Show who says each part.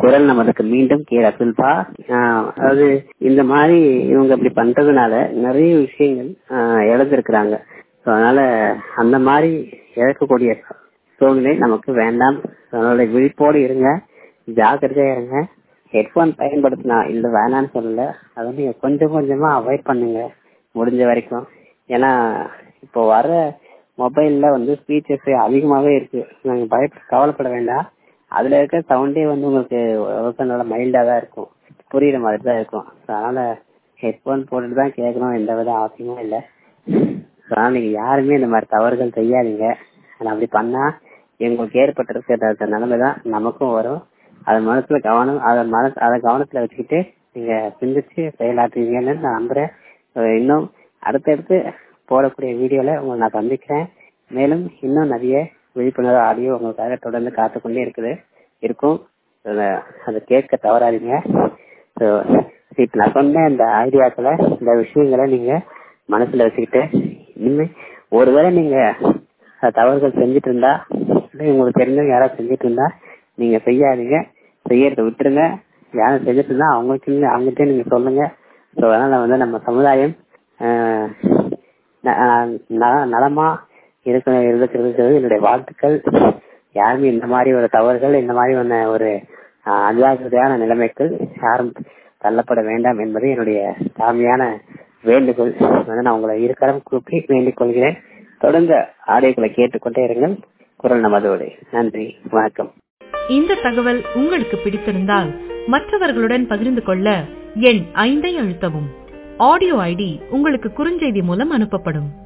Speaker 1: குரல் நமதுக்கு மீண்டும் கே ரசுல்பா ஆஹ் அதாவது இந்த மாதிரி இவங்க இப்படி பண்றதுனால நிறைய விஷயங்கள் ஆஹ் இழந்திருக்கிறாங்க So, அதனால அந்த மாதிரி இழக்கக்கூடிய சூழ்நிலை நமக்கு வேண்டாம் அதனால விழிப்போடு இருங்க ஜாக்கிரதையா இருங்க ஹெட்போன் பயன்படுத்தினா இல்ல வேணாம்னு சொல்லல அதை நீங்க கொஞ்சம் கொஞ்சமா அவாய்ட் பண்ணுங்க முடிஞ்ச வரைக்கும் ஏன்னா இப்போ வர மொபைல்ல வந்து ஸ்பீச்சஸ் அதிகமாவே இருக்கு நீங்க பயப்பட கவலைப்பட வேண்டாம் அதுல இருக்க சவுண்டே வந்து உங்களுக்கு ஓரளவுக்கு நல்லா மைல்டா தான் இருக்கும் புரியுற மாதிரி தான் இருக்கும் அதனால ஹெட்போன் போட்டுட்டு தான் கேட்கணும் எந்த வித அவசியமும் இல்லை அதனால நீங்க யாருமே இந்த மாதிரி தவறுகள் செய்யாதீங்க ஆனா அப்படி பண்ணா எங்களுக்கு ஏற்பட்டிருக்கிற நிலைமை தான் நமக்கும் வரும் அது மனசுல கவனம் அதை மனசு அதை கவனத்துல வச்சுக்கிட்டு நீங்க சிந்திச்சு செயலாற்றுவீங்கன்னு நான் நம்புறேன் அஹ் இன்னும் அடுத்தடுத்து போடக்கூடிய வீடியோல உங்களை நான் சந்திக்கிறேன் மேலும் இன்னும் நிறைய விழிப்புணர்வு ஆடியோ உங்களுக்காக தொடர்ந்து காத்துக்கொண்டே இருக்குது இருக்கும் அத- அதை கேட்க தவறாதீங்க So, இப்ப நான் சொன்ன இந்த ஐடியாக்களை இந்த விஷயங்களை நீங்க மனசுல வச்சுக்கிட்டு இனிமே ஒருவேளை நீங்க அஹ், தவறுகள் செஞ்சுட்டு இருந்தா இல்ல உங்களுக்கு தெரிஞ்சவங்க யாராவது செஞ்சுட்டு இருந்தா நீங்க செய்யாதீங்க செய்யறத விட்டுருங்க யாரும் செஞ்சுட்டு இருந்தா அவங்களுக்கு அவங்ககிட்ட நீங்க சொல்லுங்க ஸோ அதனால வந்து நம்ம சமுதாயம் ஆஹ், ந- ஆஹ், ந- நலமா இருக்க இருக்கிறது என்னுடைய வாழ்த்துக்கள் யாருமே இந்த மாதிரி ஒரு தவறுகள் இந்த மாதிரி ஒன்ன ஒரு ஆஹ், அஜாக்கிரதையான நிலைமைகள் யாரும் தள்ளப்பட வேண்டாம் என்பது என்னுடைய தாழ்மையான வேண்டுகோள் வந்து நான் உங்களை இருக்கரம் கூப்பி வேண்டிக் கொள்கிறேன் தொடர்ந்து ஆடியோக்களை கேட்டுக்கொண்டே இருங்கள் குரல் நமதோடு நன்றி வணக்கம்
Speaker 2: இந்த தகவல் உங்களுக்கு பிடித்திருந்தால் மற்றவர்களுடன் பகிர்ந்து கொள்ள எண் ஐந்தை அழுத்தவும் ஆடியோ ஐடி உங்களுக்கு குறுஞ்செய்தி மூலம் அனுப்பப்படும்